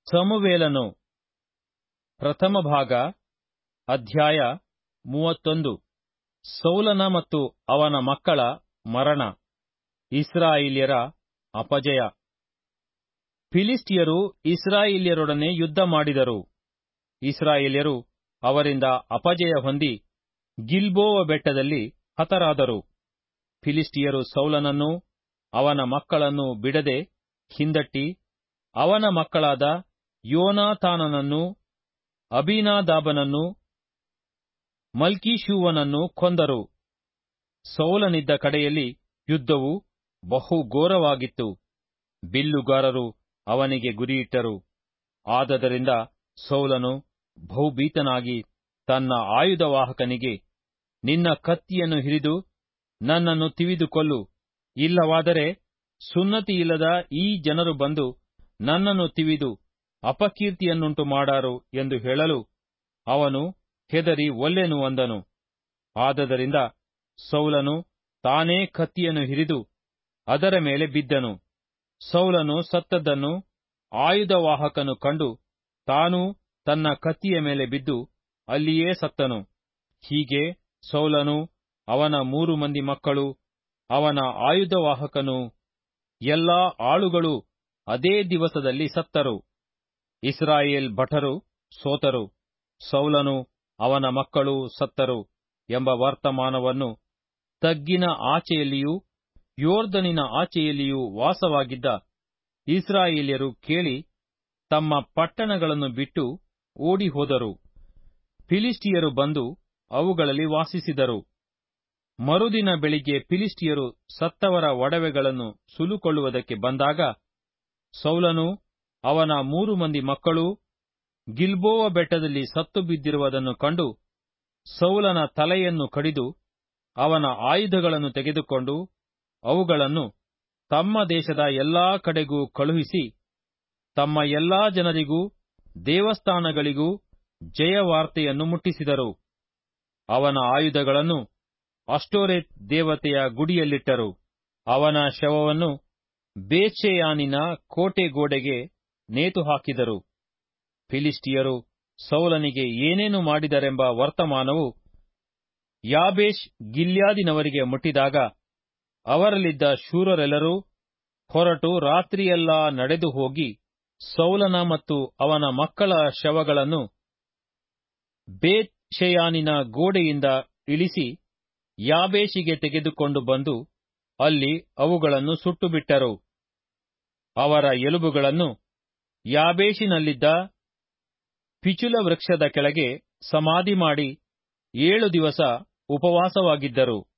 ಸಮುವೇಲನು ಪ್ರಥಮ ಭಾಗ ಅಧ್ಯಾಯ ಮೂವತ್ತೊಂದು ಸೌಲನ ಮತ್ತು ಅವನ ಮಕ್ಕಳ ಮರಣ ಇಸ್ರಾಯೇಲ್ಯರ ಅಪಜಯ ಫಿಲಿಸ್ಟಿಯರು ಇಸ್ರಾಯೇಲ್ಯರೊಡನೆ ಯುದ್ಧ ಮಾಡಿದರು ಇಸ್ರಾಯೇಲ್ಯರು ಅವರಿಂದ ಅಪಜಯ ಹೊಂದಿ ಗಿಲ್ಬೋವ ಬೆಟ್ಟದಲ್ಲಿ ಹತರಾದರು ಫಿಲಿಸ್ಟಿಯರು ಸೌಲನನ್ನೂ ಅವನ ಮಕ್ಕಳನ್ನೂ ಬಿಡದೆ ಹಿಂದಟ್ಟಿ ಅವನ ಮಕ್ಕಳಾದ ಯೋನಾತಾನನನ್ನೂ ಅಬೀನಾದಾಬನನ್ನೂ ಮಲ್ಕೀಷೂವನನ್ನೂ ಕೊಂದರು ಸೌಲನಿದ್ದ ಕಡೆಯಲ್ಲಿ ಯುದ್ಧವು ಬಹು ಘೋರವಾಗಿತ್ತು ಬಿಲ್ಲುಗಾರರು ಅವನಿಗೆ ಗುರಿಯಿಟ್ಟರು ಆದದರಿಂದ ಸೌಲನು ಬಹುಭೀತನಾಗಿ ತನ್ನ ಆಯುಧವಾಹಕನಿಗೆ ನಿನ್ನ ಕತ್ತಿಯನ್ನು ಹಿರಿದು ನನ್ನನ್ನು ತಿವಿದು ಕೊಲ್ಲು ಇಲ್ಲವಾದರೆ ಸುನ್ನತಿಯಿಲ್ಲದ ಈ ಜನರು ಬಂದು ನನ್ನನ್ನು ತಿವಿದು ಅಪಕೀರ್ತಿಯನ್ನುಂಟು ಮಾಡಾರು ಎಂದು ಹೇಳಲು ಅವನು ಹೆದರಿ ಒಲ್ಲೆನು ಅಂದನು ಆದದರಿಂದ ಸೌಲನು ತಾನೇ ಕತ್ತಿಯನ್ನು ಹಿರಿದು ಅದರ ಮೇಲೆ ಬಿದ್ದನು ಸೌಲನು ಸತ್ತದ್ದನ್ನು ಆಯುಧವಾಹಕನು ಕಂಡು ತಾನೂ ತನ್ನ ಕತ್ತಿಯ ಮೇಲೆ ಬಿದ್ದು ಅಲ್ಲಿಯೇ ಸತ್ತನು ಹೀಗೆ ಸೌಲನು ಅವನ ಮೂರು ಮಂದಿ ಮಕ್ಕಳು ಅವನ ಆಯುಧವಾಹಕನು ಎಲ್ಲಾ ಆಳುಗಳು ಅದೇ ದಿವಸದಲ್ಲಿ ಸತ್ತರು ಇಸ್ರಾಯೇಲ್ ಭಟರು ಸೋತರು ಸೌಲನು ಅವನ ಮಕ್ಕಳು ಸತ್ತರು ಎಂಬ ವರ್ತಮಾನವನ್ನು ತಗ್ಗಿನ ಆಚೆಯಲ್ಲಿಯೂ ಯೋರ್ದನಿನ ಆಚೆಯಲ್ಲಿಯೂ ವಾಸವಾಗಿದ್ದ ಇಸ್ರಾಯೇಲ್ಯರು ಕೇಳಿ ತಮ್ಮ ಪಟ್ಟಣಗಳನ್ನು ಬಿಟ್ಟು ಓಡಿಹೋದರು ಫಿಲಿಸ್ಟಿಯರು ಬಂದು ಅವುಗಳಲ್ಲಿ ವಾಸಿಸಿದರು ಮರುದಿನ ಬೆಳಿಗ್ಗೆ ಫಿಲಿಸ್ಟಿಯರು ಸತ್ತವರ ಒಡವೆಗಳನ್ನು ಸುಲುಕೊಳ್ಳುವುದಕ್ಕೆ ಬಂದಾಗ ಸೌಲನು ಅವನ ಮೂರು ಮಂದಿ ಮಕ್ಕಳೂ ಗಿಲ್ಬೋವ ಬೆಟ್ಟದಲ್ಲಿ ಸತ್ತು ಬಿದ್ದಿರುವುದನ್ನು ಕಂಡು ಸೌಲನ ತಲೆಯನ್ನು ಕಡಿದು ಅವನ ಆಯುಧಗಳನ್ನು ತೆಗೆದುಕೊಂಡು ಅವುಗಳನ್ನು ತಮ್ಮ ದೇಶದ ಎಲ್ಲಾ ಕಡೆಗೂ ಕಳುಹಿಸಿ ತಮ್ಮ ಎಲ್ಲಾ ಜನರಿಗೂ ದೇವಸ್ಥಾನಗಳಿಗೂ ಜಯವಾರ್ತೆಯನ್ನು ಮುಟ್ಟಿಸಿದರು ಅವನ ಆಯುಧಗಳನ್ನು ಅಷ್ಟೋರೆತ್ ದೇವತೆಯ ಗುಡಿಯಲ್ಲಿಟ್ಟರು ಅವನ ಶವವನ್ನು ಬೇತ್ಷೆಯಾನಿನ ಕೋಟೆ ಗೋಡೆಗೆ ನೇತು ಹಾಕಿದರು ಫಿಲಿಸ್ಟಿಯರು ಸೌಲನಿಗೆ ಏನೇನು ಮಾಡಿದರೆಂಬ ವರ್ತಮಾನವು ಯಾಬೇಷ್ ಗಿಲ್ಯಾದಿನವರಿಗೆ ಮುಟ್ಟಿದಾಗ ಅವರಲ್ಲಿದ್ದ ಶೂರರೆಲ್ಲರೂ ಹೊರಟು ರಾತ್ರಿಯೆಲ್ಲಾ ನಡೆದು ಹೋಗಿ ಸೌಲನ ಮತ್ತು ಅವನ ಮಕ್ಕಳ ಶವಗಳನ್ನು ಬೇತ್ ಶೆಯಾನಿನ ಗೋಡೆಯಿಂದ ಇಳಿಸಿ ಯಾಬೇಷಿಗೆ ತೆಗೆದುಕೊಂಡು ಬಂದು ಅಲ್ಲಿ ಅವುಗಳನ್ನು ಸುಟ್ಟುಬಿಟ್ಟರು ಅವರ ಎಲುಬುಗಳನ್ನು ಯಾಬೇಷಿನಲ್ಲಿದ್ದ ಪಿಚುಲ ವೃಕ್ಷದ ಕೆಳಗೆ ಸಮಾಧಿ ಮಾಡಿ ಏಳು ದಿವಸ ಉಪವಾಸವಾಗಿದ್ದರು